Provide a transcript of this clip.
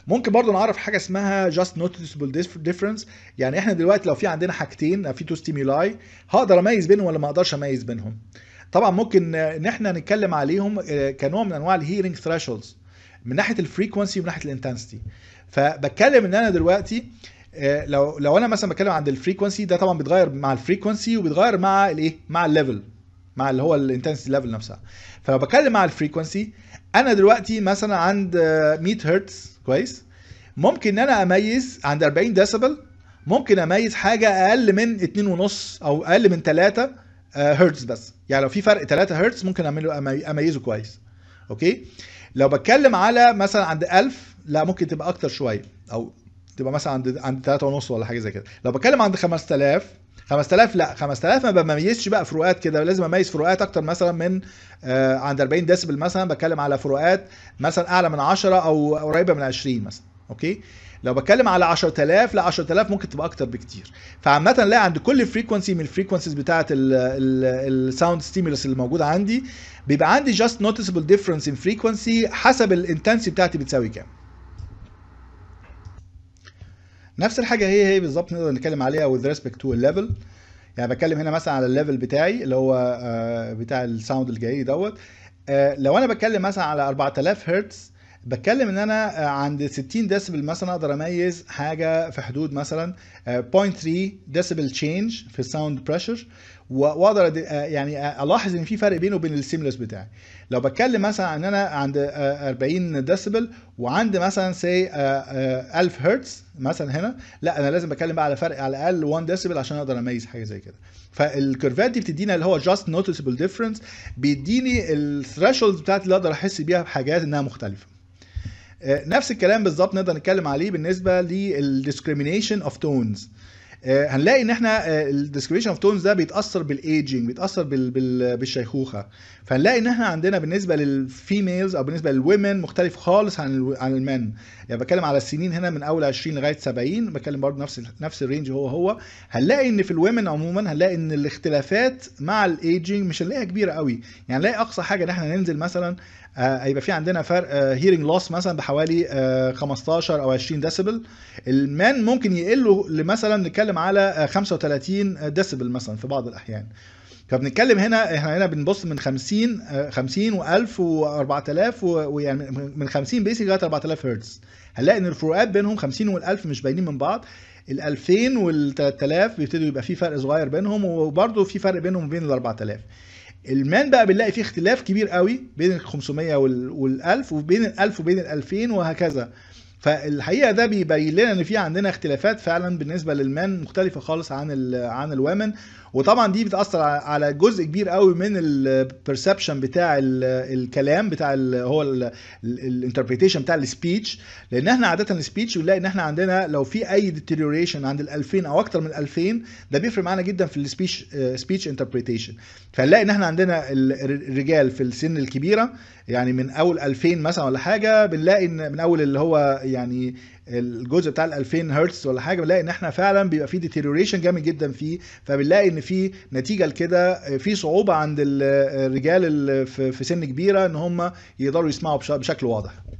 ممكن برضو نعرف حاجه اسمها just noticeable difference يعني احنا دلوقتي لو في عندنا حاجتين في تو ستيمولاي هقدر اميز بينهم ولا ما اقدرش اميز بينهم طبعا ممكن ان احنا نتكلم عليهم كنوع من انواع الهيرنج ثريشولدز من ناحيه الفريكونسي ومن ناحيه الانتنسيتي فبتكلم ان انا دلوقتي لو لو انا مثلا بتكلم عن الفريكونسي ده طبعا بيتغير مع الفريكونسي وبيتغير مع الايه مع الليفل مع اللي هو الانتنسيتي ليفل نفسها فلو بتكلم مع الفريكونسي انا دلوقتي مثلا عند 100 هرتز كويس ممكن ان انا اميز عند 40 ديسيبل ممكن اميز حاجه اقل من 2.5 او اقل من 3 هرتز بس يعني لو في فرق 3 هرتز ممكن اعمله اميزه كويس اوكي لو بتكلم على مثلا عند 1000 لا ممكن تبقى اكتر شويه او تبقى مثلا عند عند 3 ونص ولا حاجه زي كده لو بتكلم عند 5000 5000 لا 5000 ما بميزش بقى فروقات كده لازم اميز فروقات اكتر مثلا من آه عند 40 ديسبل مثلا بتكلم على فروقات مثلا اعلى من 10 او قريبه من 20 مثلا اوكي لو بتكلم على 10000 لا 10000 ممكن تبقى اكتر بكتير فعامه نلاقي عند كل فريكونسي من الفريكونسيز بتاعه الساوند ستيمولس اللي موجوده عندي بيبقى عندي جاست نوتيسبل ديفرنس ان فريكونسي حسب الانتنسي بتاعتي بتساوي كام نفس الحاجه هي هي بالظبط نقدر نتكلم عليها with respect to الليفل يعني بتكلم هنا مثلا على الليفل بتاعي اللي هو بتاع الساوند الجاي دوت لو انا بتكلم مثلا على 4000 هرتز بتكلم ان انا عند 60 ديسبل مثلا اقدر اميز حاجه في حدود مثلا 0.3 ديسبل تشينج في الساوند بريشر واقدر يعني الاحظ ان في فرق بينه وبين السيملس بتاعي لو بتكلم مثلا ان انا عند 40 ديسبل وعند مثلا سي 1000 هرتز مثلا هنا لا انا لازم بتكلم بقى على فرق على الاقل 1 ديسبل عشان اقدر اميز حاجه زي كده فالكيرفات دي بتدينا اللي هو جاست نوتيسبل ديفرنس بيديني الثريشولد بتاعتي اللي اقدر احس بيها بحاجات انها مختلفه نفس الكلام بالظبط نقدر نتكلم عليه بالنسبه للديسكريميشن اوف تونز هنلاقي ان احنا الديسكريميشن اوف تونز ده بيتاثر بالايجنج بيتاثر بال بال بالشيخوخه فنلاقي ان احنا عندنا بالنسبه للفيميلز او بالنسبه للومن مختلف خالص عن عن المن يعني بتكلم على السنين هنا من اول 20 لغايه 70 بتكلم برضه نفس نفس الرينج هو هو هنلاقي ان في الومن عموما هنلاقي ان الاختلافات مع الايجنج مش هنلاقيها كبيره قوي يعني نلاقي اقصى حاجه ان احنا ننزل مثلا هيبقى في عندنا فرق هيرنج لوس مثلا بحوالي 15 او 20 ديسيبل المان ممكن يقلوا لمثلا نتكلم على 35 ديسيبل مثلا في بعض الاحيان فبنتكلم هنا احنا هنا بنبص من 50 50 و1000 و4000 ويعني من 50 بيسك لغايه 4000 هرتز هنلاقي ان الفروقات بينهم 50 وال1000 مش باينين من بعض ال 2000 وال 3000 بيبتدوا يبقى في فرق صغير بينهم وبرده في فرق بينهم وبين ال 4000 المان بقى بنلاقي فيه اختلاف كبير قوي بين ال 500 وال 1000 وبين ال 1000 وبين ال 2000 وهكذا فالحقيقه ده بيبين لنا ان في عندنا اختلافات فعلا بالنسبه للمان مختلفه خالص عن ال عن الومن وطبعا دي بتاثر على جزء كبير قوي من البرسبشن بتاع ال الكلام بتاع ال هو الانتربريتيشن بتاع السبيتش لان احنا عاده السبيتش بنلاقي ان احنا عندنا لو في اي ديتيريوريشن عند ال 2000 او اكتر من 2000 ده بيفرق معانا جدا في السبيتش سبيتش انتربريتيشن فنلاقي ان احنا عندنا الرجال في السن الكبيره يعني من اول 2000 مثلا ولا حاجه بنلاقي ان من اول اللي هو يعني الجزء بتاع ال 2000 هرتز ولا حاجه بنلاقي ان احنا فعلا بيبقى في ديتيريوريشن جامد جدا فيه فبنلاقي ان في نتيجه لكده في صعوبه عند الرجال اللي في سن كبيره ان هم يقدروا يسمعوا بشكل واضح